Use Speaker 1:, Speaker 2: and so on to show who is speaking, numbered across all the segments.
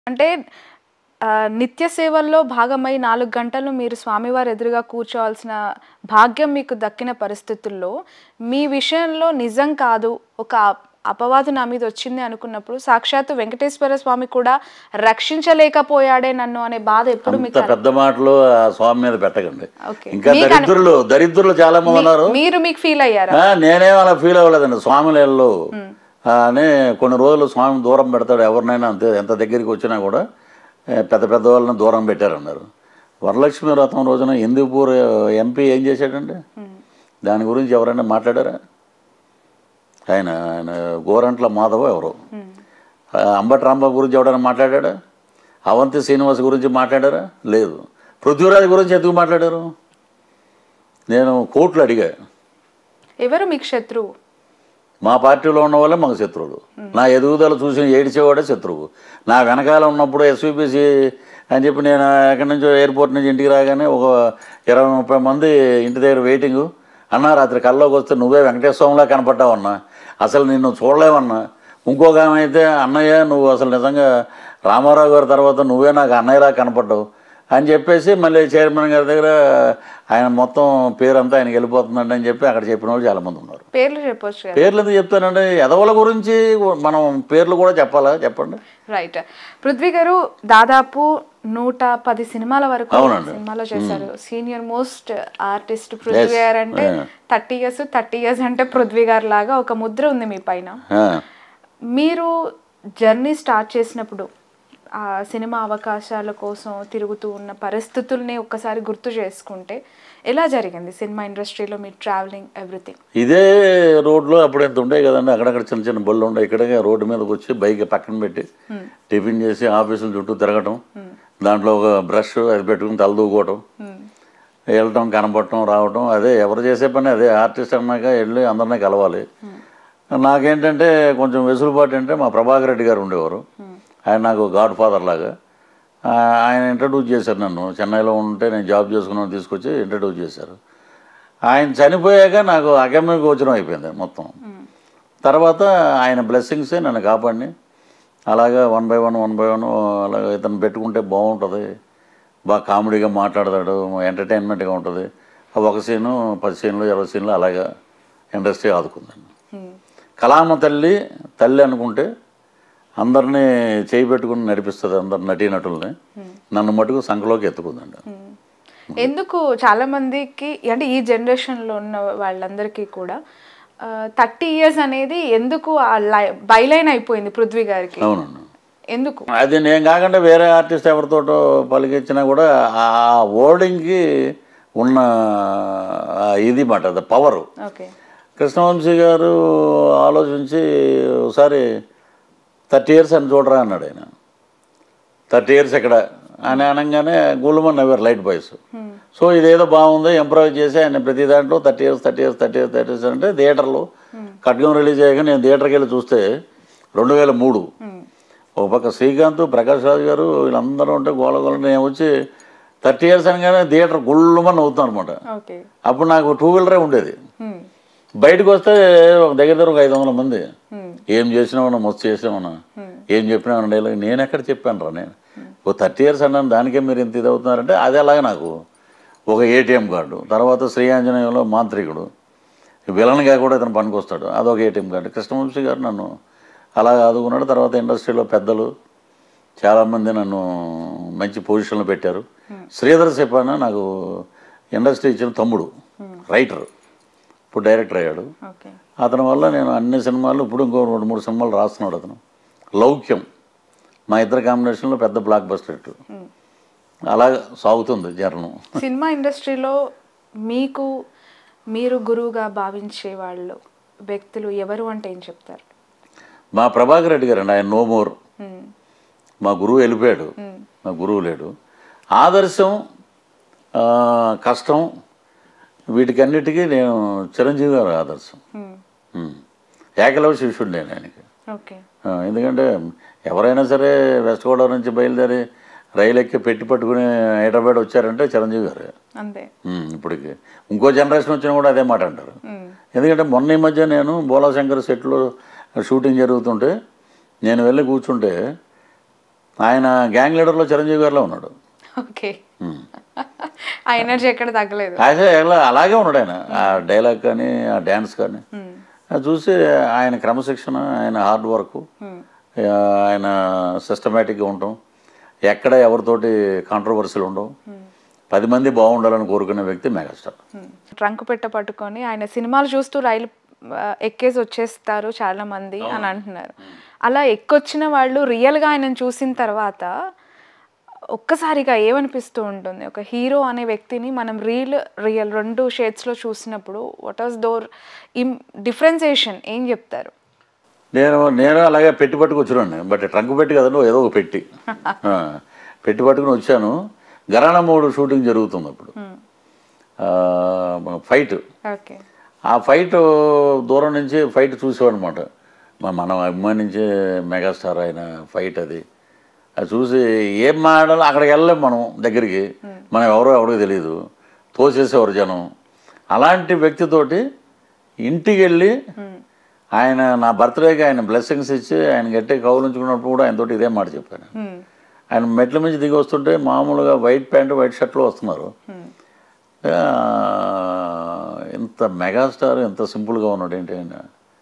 Speaker 1: అంటే ఆ, నిత్య సేవల్లో భాగమై నాలుగు గంటలు మీరు స్వామివారి ఎదురుగా కూర్చోవాల్సిన భాగ్యం మీకు దక్కిన పరిస్థితుల్లో మీ విషయంలో నిజం కాదు ఒక అప- అపవాదు నా మీద వచ్చింది అనుకున్నప్పుడు సాక్షాత్తు వెంకటేశ్వర స్వామి కూడా రక్షించలేకపోయాడే నన్ను అనే బాధ ఎప్పుడు
Speaker 2: అంత
Speaker 1: మీకు
Speaker 2: పెద్ద మాటలు ఆ స్వామి మీద పెట్టకండి
Speaker 1: ఓకే.
Speaker 2: ఇంకా
Speaker 1: మీకు అను-
Speaker 2: దరిద్రులు దరిద్రులు చాలా మంది ఉన్నారు
Speaker 1: మీరు మీకు ఫీల్ అయ్యారా
Speaker 2: ఆ, నేనేం అలా ఫీల్ అవ్వలేదండి స్వామి లేళ్ళు అని కొన్ని రోజులు స్వామి దూరం పెడతాడు ఎవరినైనా అంతే ఎంత దగ్గరికి వచ్చినా కూడా ఏ, పెద్ద పెద్ద వాళ్ళని దూరం పెట్టారన్నారు వరలక్ష్మి వ్రతం రోజున హిందూపూర్ ఎంపీ ఏం చేశాడండి దాని గురించి ఎవరైనా మాట్లాడారా ఆయన ఆయన గోరంట్ల మాధవ ఎవరు ఆ, అంబటి రాంబాబు గురించి ఎవడైనా మాట్లాడాడా అవంతి శ్రీనివాస్ గురించి మాట్లాడారా లేదు పృథ్వీరాజ్ గురించి ఎందుకు మాట్లాడారు నేను కోట్లు అడిగా
Speaker 1: ఎవరు మీకు శత్రువు
Speaker 2: మా పార్టీలో ఉన్న వాళ్ళే మాకు శత్రువులు నా ఎదుగుదల చూసి ఏడిచేవాడే శత్రువు నా వెనకాల ఉన్నప్పుడు ఎస్విపిసి అని చెప్పి నేను ఎక్కడి నుంచో ఎయిర్పోర్ట్ నుంచి ఇంటికి రాగానే ఒక ఇరవై ముప్పై మంది ఇంటి దగ్గర వెయిటింగ్ అన్నా రాత్రి కల్లోకి వస్తే నువ్వే వెంకటేశ్వరంలా కనపడ్డావు అన్నా అసలు నిన్ను చూడలేవన్నా ఇంకొక ఆమె అయితే అన్నయ్య నువ్వు అసలు నిజంగా రామారావు గారి తర్వాత నువ్వే నాకు అన్నయ్యలా కనపడ్డావు అని చెప్పేసి మళ్ళీ చైర్మన్ గారి దగ్గర ఆయన మొత్తం పేరంతా ఆయనకి వెళ్ళిపోతుందండి అని చెప్పి అక్కడ చెప్పిన వాళ్ళు చాలామంది ఉన్నారు
Speaker 1: పేర్లు చెప్పొచ్చు కదా
Speaker 2: పేర్లు ఎందుకు చెప్తానండి ఎదవల గురించి మనం పేర్లు కూడా చెప్పాలా చెప్పండి
Speaker 1: రైట్ పృథ్వీ గారు దాదాపు నూట పది సినిమాల వరకు
Speaker 2: అవునండి.
Speaker 1: సినిమాలో చేశారు సీనియర్ మోస్ట్ ఆర్టిస్ట్ పృథ్వీ గారు అంటే
Speaker 2: Yeah.
Speaker 1: Thirty years thirty years అంటే పృథ్వీ గారు లాగా ఒక ముద్ర ఉంది మీ పైన
Speaker 2: ఆ,
Speaker 1: మీరు జర్నీ స్టార్ట్ చేసినప్పుడు ఆ సినిమా అవకాశాల కోసం తిరుగుతూ ఉన్న పరిస్థితుల్ని ఒక్కసారి గుర్తు చేసుకుంటే ఎలా జరిగింది సినిమా ఇండస్ట్రీలో మీ ట్రావెలింగ్ ఎవ్రీథింగ్
Speaker 2: ఇదే రోడ్లో అప్పుడు ఎంత ఉండే కదండి అక్కడక్కడ చిన్న చిన్న బళ్ళు ఉండే ఇక్కడే రోడ్డు మీదకి వచ్చి బైక్ పక్కన పెట్టి టిఫిన్ చేసి ఆఫీసుల చుట్టూ తిరగటం దాంట్లో ఒక బ్రష్ అది పెట్టుకుని తలదూకోవటం వెళ్ళటం కనపడటం రావటం అదే ఎవరు చేసే పని అదే ఆర్టిస్ట్ అన్నాక వెళ్ళి అందరినీ కలవాలి నాకేంటంటే కొంచెం వెసులుబాటు అంటే మా ప్రభాకర్ రెడ్డి గారు ఉండేవారు ఆయన నాకు గాడ్ ఫాదర్ లాగా ఆ, ఆయన ఇంట్రడ్యూస్ చేశారు నన్ను చెన్నైలో ఉంటే నేను జాబ్ చేసుకున్నాను తీసుకొచ్చి ఇంట్రడ్యూస్ చేశారు ఆయన చనిపోయాక నాకు అగమ్య గోచరం అయిపోయింది మొత్తం తర్వాత ఆయన బ్లెస్సింగ్సే నన్ను కాపాడిని అలాగా one by one one by one అలాగ ఇతను పెట్టుకుంటే బాగుంటుంది బాగా కామెడీగా మాట్లాడతాడు ఎంటర్టైన్మెంట్గా ఉంటుంది ఆ ఒక సీను పది సీన్లు ఇరవై సీన్లు అలాగా ఇండస్ట్రీ ఆదుకుందండి కళామ తల్లి తల్లి అనుకుంటే అందరినీ చేయి పెట్టుకుని నడిపిస్తుంది అందరు నటీనటుల్ని నన్ను మటుకు సంఖలోకి ఎత్తుకుందండి
Speaker 1: ఎందుకు చాలా మందికి అంటే ఈ జనరేషన్ లో ఉన్న వాళ్ళందరికీ కూడా థర్టీ ఇయర్స్ అనేది ఎందుకు ఆ లై- బైలైన్ అయిపోయింది పృథ్వీ గారికి
Speaker 2: అవునండి
Speaker 1: ఎందుకు
Speaker 2: అది నేను కాకుండా వేరే ఆర్టిస్ట్ ఎవరితోటో పలికించినా కూడా ఆ వర్డింగ్కి ఉన్న ఆ ఇది మాట అది పవరు
Speaker 1: ఓకే
Speaker 2: కృష్ణవంశీ గారు ఆలోచించి ఒకసారి థర్టీ ఇయర్స్ అని చూడరా అన్నాడు ఆయన థర్టీ ఇయర్స్ ఎక్కడ అని అనగానే గుళ్ళమని నవ్వారు లైట్ బాయ్స్ సో ఇదేదో బాగుంది ఎంప్రూవ్ చేసి ఆయన ప్రతి దాంట్లో thirty years thirty years thirty years thirty years అంటే థియేటర్లో ఖడ్గం రిలీజ్ అయ్యాక నేను థియేటర్కి వెళ్ళి చూస్తే రెండు వేల మూడు ఒక పక్క శ్రీకాంత్ ప్రకాష్ రాజు గారు వీళ్ళందరూ ఉంటే గోల గోల నేను వచ్చి థర్టీ ఇయర్స్ అనగానే థియేటర్ గుళ్ళమని నవ్వుతాను అనమాట
Speaker 1: ఓకే
Speaker 2: అప్పుడు నాకు టూ వీలరే ఉండేది బయటకు వస్తే ఒక దగ్గర దగ్గర ఒక ఐదు వందల మంది ఏం చేసినామన్నా మస్తు చేసినామన్నా ఏం చెప్పినామన్నా డైలాగ్ నేను ఎక్కడ చెప్పాను రా నేను ఓ థర్టీ ఇయర్స్ అన్నాను దానికే మీరు ఇంత ఇది అవుతున్నారంటే అది అలాగే నాకు ఒక ఏటీఎం కార్డు తర్వాత శ్రీ ఆంజనేయంలో మాంత్రికుడు విలన్గా కూడా ఇతను పనికొస్తాడు అదొక ఏటీఎం కార్డు కృష్ణవంశీ గారు నన్ను అలా ఆదుకున్నాడు తర్వాత ఇండస్ట్రీలో పెద్దలు చాలామంది నన్ను మంచి పొజిషన్లో పెట్టారు శ్రీధర్ సెపాన నాకు ఇండస్ట్రీ ఇచ్చిన తమ్ముడు రైటర్ ఇప్పుడు డైరెక్టర్ అయ్యాడు
Speaker 1: ఓకే
Speaker 2: అతని వల్ల నేను అన్ని సినిమాలు ఇప్పుడు ఇంకో రెండు మూడు సినిమాలు రాస్తున్నాడు అతను లౌక్యం మా ఇద్దరు కాంబినేషన్లో పెద్ద బ్లాక్ బస్టర్ హిట్ అలా సాగుతుంది జర్నం
Speaker 1: సినిమా ఇండస్ట్రీలో మీకు మీరు గురువుగా భావించే వాళ్ళు వ్యక్తులు ఎవరు అంటే ఏం చెప్తారు
Speaker 2: మా ప్రభాకర్ రెడ్డి గారు అండి ఆయన నో మోర్
Speaker 1: మ్మ్.
Speaker 2: మా గురువు వెళ్ళిపోయాడు మా గురువు లేడు ఆదర్శం ఆ, కష్టం వీటికన్నిటికీ నేను చిరంజీవి గారు ఆదర్శం
Speaker 1: మ్మ్.
Speaker 2: ఉమ్. ఏకలవ శిష్యుడు నేను ఆయనకి
Speaker 1: ఓకే
Speaker 2: ఆ, ఎందుకంటే ఎవరైనా సరే వెస్ట్ గోదావరి నుంచి బయలుదేరి రైలు ఎక్కి పెట్టి పట్టుకుని హైదరాబాద్ వచ్చారంటే చిరంజీవి గారు
Speaker 1: అంతే
Speaker 2: ఉమ్, ఇప్పటికి ఇంకో జనరేషన్ వచ్చినా కూడా అదే మాట అంటారు
Speaker 1: మ్మ్.
Speaker 2: ఎందుకంటే మొన్న ఈ మధ్య నేను బోలాశంకర్ సెట్లో షూటింగ్ జరుగుతుంటే నేను వెళ్ళి కూర్చుంటే ఆయన గ్యాంగ్ లీడర్లో చిరంజీవి గారిలో ఉన్నాడు
Speaker 1: ఓకే
Speaker 2: ఉమ్.
Speaker 1: ఆ ఎనర్జీ ఎక్కడ తగ్గలేదు
Speaker 2: ఆయన ఎలా- అలాగే ఉన్నాడు ఆయన ఆ డైలాగ్ కానీ ఆ డ్యాన్స్ కానీ
Speaker 1: ఉమ్,
Speaker 2: అది చూసి ఆయన క్రమశిక్షణ ఆయన హార్డ్ వర్క్
Speaker 1: ఉమ్,
Speaker 2: ఆయన సిస్టమేటిక్గా ఉండటం ఎక్కడ ఎవరితోటి కాంట్రవర్సీలు ఉండవు పది మంది బాగుండాలని కోరుకునే వ్యక్తి మెగాస్టార్
Speaker 1: ఉమ్. ట్రంక్ పెట్ట పట్టుకొని ఆయన సినిమాలు చూస్తూ రైలు ఆ, ఎక్కేసి వచ్చేస్తారు చాలా మంది అని అంటున్నారు అలా ఎక్కొచ్చిన వాళ్ళు రియల్గా ఆయనను చూసిన తర్వాత ఒక్కసారిగా ఏమనిపిస్తూ ఉంటుంది ఒక హీరో అనే వ్యక్తిని మనం రీల్ రియల్ రెండు షేడ్స్లో చూసినప్పుడు what was there in differentiation ఏం చెప్తారు
Speaker 2: నేను నేను అలాగే పెట్టి పట్టుకు వచ్చాను బట్ ట్రంక్ పెట్టి కదండి ఏదో ఒక పెట్టి ఆ, పెట్టి పట్టుకుని వచ్చాను గరాణ మూడు షూటింగ్ జరుగుతుంది అప్పుడు ఫైట్
Speaker 1: ఓకే
Speaker 2: ఆ ఫైట్ దూరం నుంచి ఫైట్ చూసేవాడు అనమాట మనం అభిమానించే మెగాస్టార్ అయిన ఫైట్ అది అది చూసి ఏం మాడాలో అక్కడికి వెళ్ళలేం మనం దగ్గరికి మనం ఎవరో ఎవరో తెలియదు తోసేసేవారు జనం అలాంటి వ్యక్తితోటి ఇంటికి వెళ్ళి ఆయన నా బర్త్డేకి ఆయన బ్లెస్సింగ్స్ ఇచ్చి ఆయన గట్టి కౌలించుకున్నప్పుడు కూడా ఆయనతోటి ఇదే మాట చెప్పాను ఆయన మెట్ల నుంచి దిగి వస్తుంటే మామూలుగా వైట్ ప్యాంటు వైట్ షర్ట్లో వస్తున్నారు ఆ, ఇంత మెగాస్టార్ ఎంత సింపుల్గా ఉన్నాడు ఏంటి ఆయన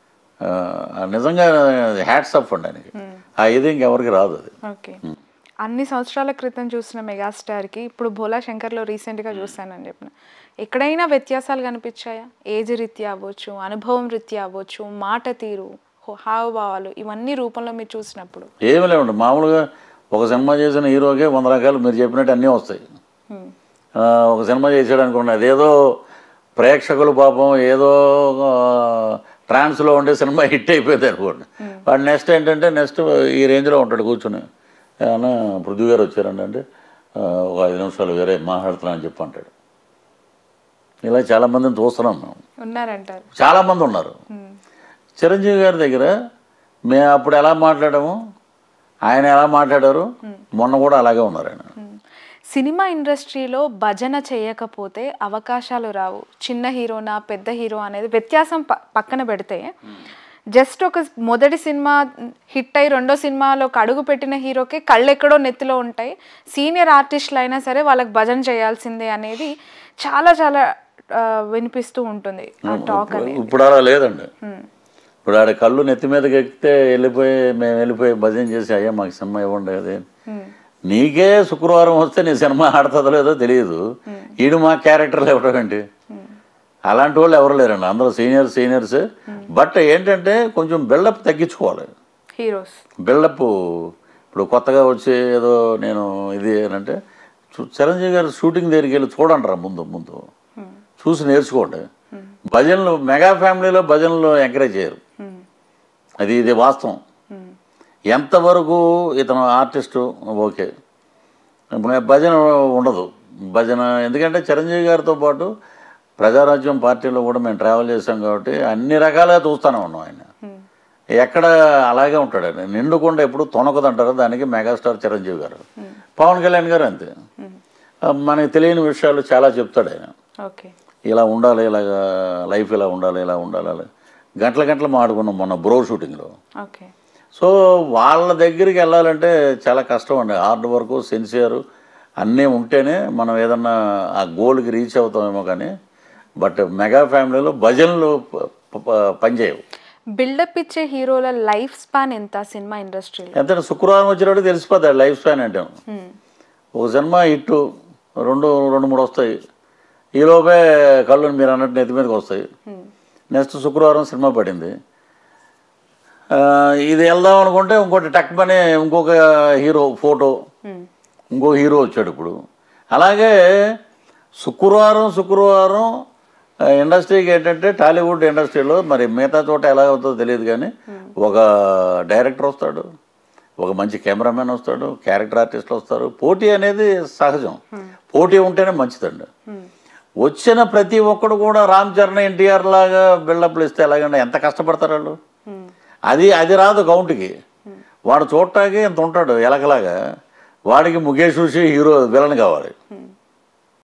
Speaker 2: ఆ, నిజంగా హ్యాట్స్ అప్ అండి ఆయనకి ఆ ఇది ఇంకెవరికి రాదు అది
Speaker 1: ఓకే అన్ని సంవత్సరాల క్రితం చూసిన మెగాస్టార్కి ఇప్పుడు భోలా శంకర్లో రీసెంట్గా చూశానని చెప్పిన ఎక్కడైనా వ్యత్యాసాలు కనిపించాయా ఏజ్ రీత్యా అవ్వచ్చు అనుభవం రీత్యా అవ్వచ్చు మాట తీరు హో- హావభావాలు ఇవన్నీ రూపంలో మీరు చూసినప్పుడు
Speaker 2: ఏమి లేవండి మామూలుగా ఒక సినిమా చేసిన హీరోకే వంద రకాలు మీరు చెప్పినట్టు అన్నీ వస్తాయి
Speaker 1: హ్మ్.
Speaker 2: ఆ, ఒక సినిమా చేసాడు అనుకోండి అదేదో ప్రేక్షకులు పాపం ఏదో ఆ, ట్రాన్స్లో ఉండే సినిమా హిట్ అయిపోయింది అనుకోండి వాడు నెక్స్ట్ ఏంటంటే నెక్స్ట్ ఈ రేంజ్లో ఉంటాడు కూర్చుని ఏమన్నా పృథ్వీ గారు వచ్చారండి అంటే ఆ, ఒక ఐదు నిమిషాలు వేరే మాట్లాడుతున్నా అని చెప్పి అంటాడు ఇలా చాలామందిని చూస్తున్నాం మేము
Speaker 1: ఉన్నారంటారు
Speaker 2: చాలామంది ఉన్నారు
Speaker 1: హ్మ్.
Speaker 2: చిరంజీవి గారి దగ్గర మేము అప్పుడు ఎలా మాట్లాడాము ఆయన ఎలా మాట్లాడారు మొన్న కూడా అలాగే ఉన్నారు ఆయన
Speaker 1: హ్మ్. సినిమా ఇండస్ట్రీలో భజన చేయకపోతే అవకాశాలు రావు చిన్న హీరోనా పెద్ద హీరో అనేది వ్యత్యాసం ప- పక్కన పెడితే జస్ట్ ఒక మొదటి సినిమా హిట్ అయి రెండో సినిమాలోకి అడుగు పెట్టిన హీరోకి కళ్ళు ఎక్కడో నెత్తిలో ఉంటాయి సీనియర్ ఆర్టిస్టులు అయినా సరే వాళ్ళకి భజన చేయాల్సిందే అనేది చాలా చాలా ఆ, వినిపిస్తూ ఉంటుంది ఆ టాక్ అనేది
Speaker 2: ఇప్పుడు అలా లేదండి
Speaker 1: హ్మ్.
Speaker 2: ఇప్పుడు ఆడ కళ్ళు నెత్తి మీదకి ఎక్కితే వెళ్ళిపోయి మేము వెళ్ళిపోయి భజన చేసి అయ్యా మాకు సినిమా ఇవ్వండి అది
Speaker 1: హ్మ్.
Speaker 2: నీకే శుక్రవారం వస్తే నీ సినిమా ఆడుతుందో లేదో తెలియదు ఈడు మా క్యారెక్టర్లు ఇవ్వడం ఏంటి అలాంటి వాళ్ళు ఎవరు లేరండి అందరూ సీనియర్ సీనియర్స్ బట్ ఏంటంటే కొంచెం బిల్డప్ తగ్గించుకోవాలి
Speaker 1: హీరోస్
Speaker 2: బిల్డప్ ఇప్పుడు కొత్తగా వచ్చి ఏదో నేను ఇది అంటే చు- చిరంజీవి గారు షూటింగ్ దగ్గరికి వెళ్ళి చూడండి రా ముందు ముందు చూసి నేర్చుకోండి భజనలు మెగా ఫ్యామిలీలో భజనలు ఎంకరేజ్ చేయరు
Speaker 1: హ్మ్.
Speaker 2: అది ఇది వాస్తవం
Speaker 1: హ్మ్.
Speaker 2: ఎంతవరకు ఇతను ఆర్టిస్టు ఓకే ఇప్పుడు భజన ఉండదు భజన ఎందుకంటే చిరంజీవి గారితో పాటు ప్రజారాజ్యం పార్టీలో కూడా మేము ట్రావెల్ చేసాం కాబట్టి అన్ని రకాలుగా చూస్తూనే ఉన్నాం ఆయన
Speaker 1: హ్మ్.
Speaker 2: ఎక్కడ అలాగే ఉంటాడు ఆయన నిండుకుండా ఎప్పుడు తొనకదంటారు దానికి మెగాస్టార్ చిరంజీవి గారు పవన్ కళ్యాణ్ గారు అంతే ఆ, మనకి తెలియని విషయాలు చాలా చెప్తాడు ఆయన
Speaker 1: ఓకే
Speaker 2: ఇలా ఉండాలి ఇలాగ లైఫ్ ఇలా ఉండాలి ఇలా ఉండాలి అలా. గంటల గంటలు మాడుకున్నాం మొన్న బ్రో షూటింగ్లో
Speaker 1: ఓకే
Speaker 2: సో వాళ్ళ దగ్గరికి వెళ్ళాలంటే చాలా కష్టం అండి హార్డ్ వర్క్ సిన్సియర్ అన్నీ ఉంటేనే మనం ఏదన్నా ఆ గోల్కి రీచ్ అవుతామేమో కానీ బట్ మెగా ఫ్యామిలీలో భజనలు ప- ప- పనిచేయవు
Speaker 1: బిల్డప్ ఇచ్చే హీరోల లైఫ్ స్పాన్ ఎంత సినిమా ఇండస్ట్రీలో
Speaker 2: ఎంత శుక్రవారం వచ్చినప్పుడు తెలిసిపోతాడు లైఫ్ స్పాన్ అంటే
Speaker 1: హ్మ్.
Speaker 2: ఒక సినిమా హిట్ రెండు రెండు మూడు వస్తాయి ఈలోపే కళ్ళు మీరు అన్నట్టు నెత్తి మీదకి వస్తాయి
Speaker 1: హ్మ్.
Speaker 2: నెక్స్ట్ శుక్రవారం సినిమా పడింది ఆ, ఇది వెళ్దాం అనుకుంటే ఇంకోటి టక్ పని ఇంకొక హీరో ఫోటో
Speaker 1: హ్మ్.
Speaker 2: ఇంకో హీరో వచ్చాడు ఇప్పుడు అలాగే శుక్రవారం శుక్రవారం ఆ, ఇండస్ట్రీకి ఏంటంటే టాలీవుడ్ ఇండస్ట్రీలో మరి మిగతా చోట ఎలా అవుతుందో తెలియదు కానీ ఒక డైరెక్టర్ వస్తాడు ఒక మంచి కెమెరామెన్ వస్తాడు క్యారెక్టర్ ఆర్టిస్టులు వస్తారు పోటీ అనేది సహజం పోటీ ఉంటేనే మంచిదండి
Speaker 1: హ్మ్.
Speaker 2: వచ్చిన ప్రతి ఒక్కడు కూడా రామ్ చరణ్ ఎన్టీఆర్ లాగా బిల్డప్లు ఇస్తే ఎలాగంటే ఎంత కష్టపడతారు వాళ్ళు
Speaker 1: హ్మ్.
Speaker 2: అది అది రాదు కౌంట్కి వాడు చూడటానికి ఇంత ఉంటాడు ఎలకలాగా వాడికి ముఖేష్ చూసి హీరో విలన్ కావాలి
Speaker 1: హ్మ్.